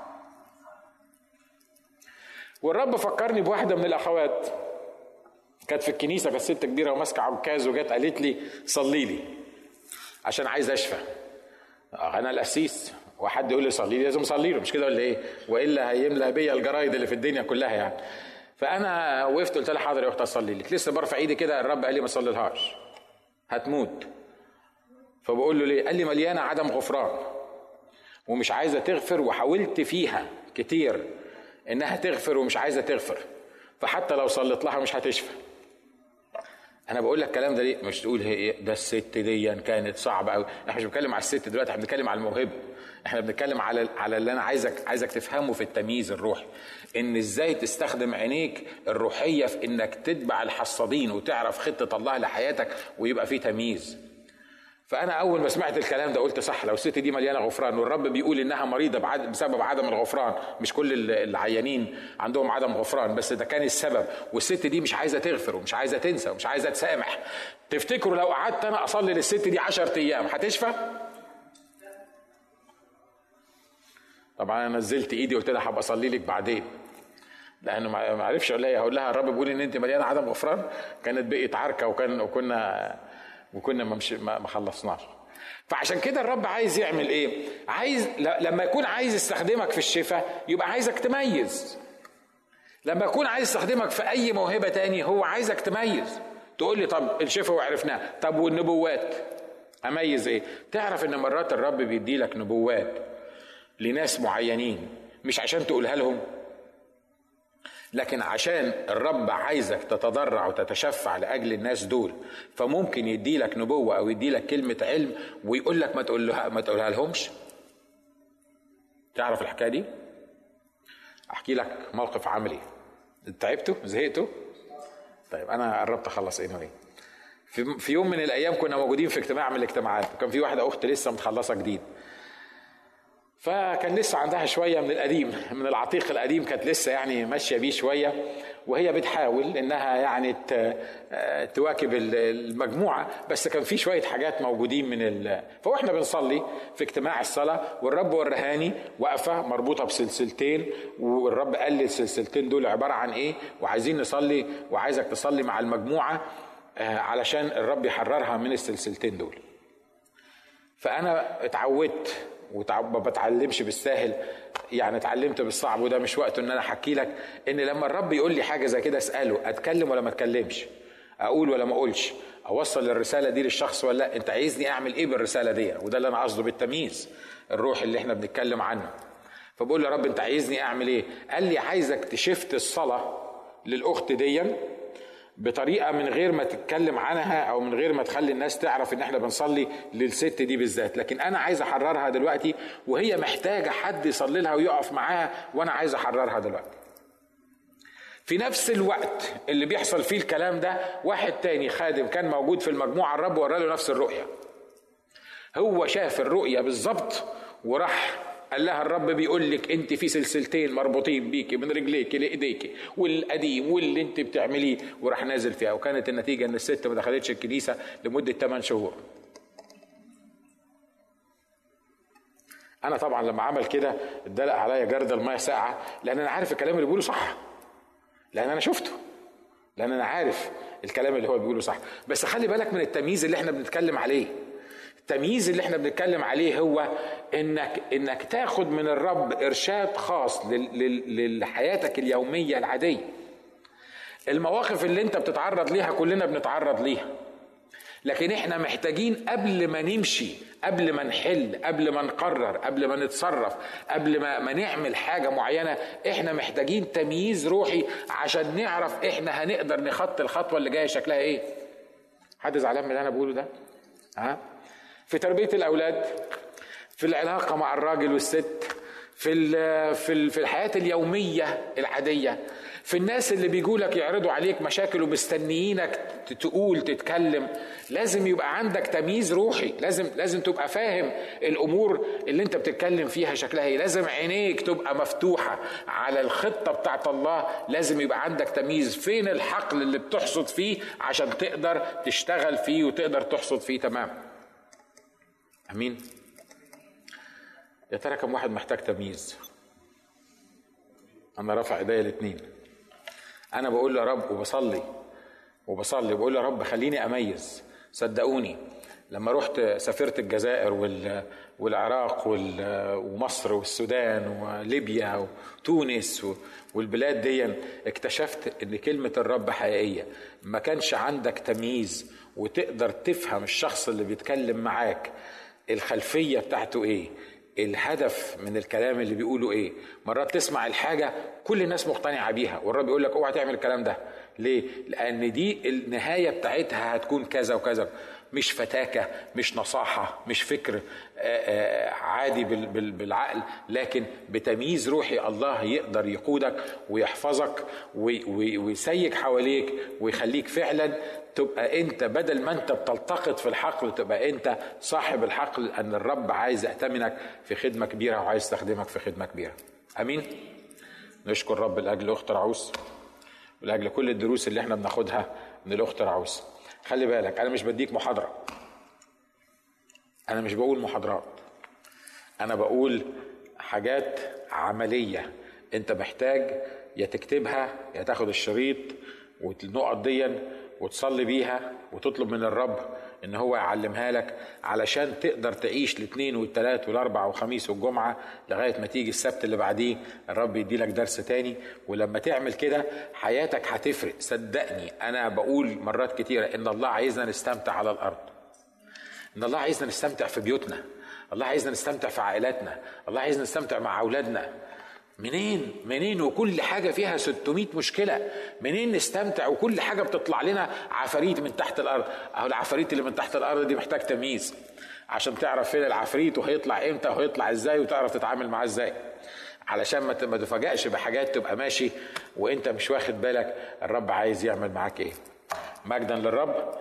والرب فكرني بواحده من الاخوات كانت في الكنيسه كانت ست كبيره وماسكه عكاز وجت قالت لي صلي لي عشان عايز اشفى انا القسيس وحد يقول لي صلي لي لازم اصلي له مش كده ولا ايه والا هيملى بيا الجرايد اللي في الدنيا كلها يعني فانا وقفت قلت لها حاضر يا اخت اصلي لك لسه برفع ايدي كده الرب قال لي ما تصليلهاش هتموت فبقول له ليه قال لي مليانه عدم غفران ومش عايزه تغفر وحاولت فيها كتير انها تغفر ومش عايزه تغفر فحتى لو صليت لها مش هتشفى انا بقول لك الكلام ده ليه مش تقول هي ده الست دي كانت صعبه قوي احنا مش بنتكلم على الست دلوقتي احنا بنتكلم على الموهبه احنا بنتكلم على على اللي انا عايزك عايزك تفهمه في التمييز الروحي ان ازاي تستخدم عينيك الروحيه في انك تتبع الحصادين وتعرف خطه الله لحياتك ويبقى في تمييز فانا اول ما سمعت الكلام ده قلت صح لو الست دي مليانه غفران والرب بيقول انها مريضه بسبب عدم الغفران مش كل العيانين عندهم عدم غفران بس ده كان السبب والست دي مش عايزه تغفر ومش عايزه تنسى ومش عايزه تسامح تفتكروا لو قعدت انا اصلي للست دي عشرة ايام هتشفى طبعا انا نزلت ايدي وقلت لها هبقى اصلي لك بعدين لانه ما عرفش اقول لها اقول لها الرب بيقول ان انت مليانه عدم غفران كانت بقيت عركه وكان وكنا وكنا ما مش ما خلصناش فعشان كده الرب عايز يعمل ايه عايز لما يكون عايز يستخدمك في الشفاء يبقى عايزك تميز لما يكون عايز يستخدمك في اي موهبه تاني هو عايزك تميز تقول لي طب الشفاء وعرفناه طب والنبوات اميز ايه تعرف ان مرات الرب بيدي لك نبوات لناس معينين مش عشان تقولها لهم لكن عشان الرب عايزك تتضرع وتتشفع لاجل الناس دول فممكن يدي لك نبوه او يدي لك كلمه علم ويقول لك ما تقولها ما تقولها لهمش تعرف الحكايه دي احكي لك موقف عملي تعبتوا زهقتوا طيب انا قربت اخلص ايه anyway. في في يوم من الايام كنا موجودين في اجتماع من الاجتماعات وكان في واحده اخت لسه متخلصه جديد فكان لسه عندها شويه من القديم من العتيق القديم كانت لسه يعني ماشيه بيه شويه وهي بتحاول انها يعني تواكب المجموعه بس كان في شويه حاجات موجودين من ال... فاحنا بنصلي في اجتماع الصلاه والرب ورهاني واقفه مربوطه بسلسلتين والرب قال لي السلسلتين دول عباره عن ايه وعايزين نصلي وعايزك تصلي مع المجموعه علشان الرب يحررها من السلسلتين دول فانا اتعودت وما بتعلمش بالساهل يعني اتعلمت بالصعب وده مش وقته ان انا احكي لك ان لما الرب يقول لي حاجه زي كده اساله اتكلم ولا ما اتكلمش اقول ولا ما اقولش اوصل الرساله دي للشخص ولا لا انت عايزني اعمل ايه بالرساله دي وده اللي انا قصده بالتمييز الروح اللي احنا بنتكلم عنه فبقول له يا رب انت عايزني اعمل ايه قال لي عايزك تشفت الصلاه للاخت ديًا بطريقه من غير ما تتكلم عنها او من غير ما تخلي الناس تعرف ان احنا بنصلي للست دي بالذات لكن انا عايز احررها دلوقتي وهي محتاجه حد يصلي لها ويقف معاها وانا عايز احررها دلوقتي في نفس الوقت اللي بيحصل فيه الكلام ده واحد تاني خادم كان موجود في المجموعه الرب ورا له نفس الرؤيه هو شاف الرؤيه بالظبط وراح قال لها الرب بيقول لك انت في سلسلتين مربوطين بيكي من رجليك لايديك والقديم واللي انت بتعمليه وراح نازل فيها وكانت النتيجه ان الست ما دخلتش الكنيسه لمده 8 شهور انا طبعا لما عمل كده اتدلق عليا جرد الميه ساقعه لان انا عارف الكلام اللي بيقوله صح لان انا شفته لان انا عارف الكلام اللي هو بيقوله صح بس خلي بالك من التمييز اللي احنا بنتكلم عليه التمييز اللي احنا بنتكلم عليه هو انك انك تاخد من الرب ارشاد خاص لحياتك اليوميه العاديه المواقف اللي انت بتتعرض ليها كلنا بنتعرض ليها لكن احنا محتاجين قبل ما نمشي قبل ما نحل قبل ما نقرر قبل ما نتصرف قبل ما, ما نعمل حاجه معينه احنا محتاجين تمييز روحي عشان نعرف احنا هنقدر نخط الخطوه اللي جايه شكلها ايه حد زعلان من اللي انا بقوله ده ها في تربيه الاولاد في العلاقه مع الراجل والست في في في الحياه اليوميه العاديه في الناس اللي بيجوا لك يعرضوا عليك مشاكل ومستنيينك تقول تتكلم لازم يبقى عندك تمييز روحي لازم لازم تبقى فاهم الامور اللي انت بتتكلم فيها شكلها ايه لازم عينيك تبقى مفتوحه على الخطه بتاعت الله لازم يبقى عندك تمييز فين الحقل اللي بتحصد فيه عشان تقدر تشتغل فيه وتقدر تحصد فيه تمام امين يا ترى كم واحد محتاج تمييز انا رافع ايديا الاثنين انا بقول يا رب وبصلي وبصلي بقول يا رب خليني اميز صدقوني لما رحت سافرت الجزائر والعراق ومصر والسودان وليبيا وتونس والبلاد دي اكتشفت ان كلمة الرب حقيقية ما كانش عندك تمييز وتقدر تفهم الشخص اللي بيتكلم معاك الخلفية بتاعته ايه الهدف من الكلام اللي بيقوله ايه مرات تسمع الحاجه كل الناس مقتنعه بيها والرب يقول لك اوعى تعمل الكلام ده ليه لان دي النهايه بتاعتها هتكون كذا وكذا مش فتاكة مش نصاحة مش فكر عادي بالعقل لكن بتمييز روحي الله يقدر يقودك ويحفظك ويسيج حواليك ويخليك فعلا تبقى انت بدل ما انت بتلتقط في الحقل تبقى انت صاحب الحقل ان الرب عايز يأتمنك في خدمة كبيرة وعايز يستخدمك في خدمة كبيرة امين نشكر رب لاجل اخت رعوس ولاجل كل الدروس اللي احنا بناخدها من الاخت رعوس خلي بالك انا مش بديك محاضره انا مش بقول محاضرات انا بقول حاجات عمليه انت محتاج يا تكتبها يا تاخد الشريط والنقط دي وتصلي بيها وتطلب من الرب ان هو يعلمها لك علشان تقدر تعيش الاثنين والثلاث والاربع والخميس والجمعه لغايه ما تيجي السبت اللي بعديه الرب يدي لك درس تاني ولما تعمل كده حياتك هتفرق صدقني انا بقول مرات كتيره ان الله عايزنا نستمتع على الارض ان الله عايزنا نستمتع في بيوتنا الله عايزنا نستمتع في عائلاتنا الله عايزنا نستمتع مع اولادنا منين منين وكل حاجة فيها 600 مشكلة منين نستمتع وكل حاجة بتطلع لنا عفاريت من تحت الأرض أهو العفاريت اللي من تحت الأرض دي محتاج تمييز عشان تعرف فين العفريت وهيطلع امتى وهيطلع ازاي وتعرف تتعامل معاه ازاي علشان ما تفاجئش بحاجات تبقى ماشي وانت مش واخد بالك الرب عايز يعمل معاك ايه مجدا للرب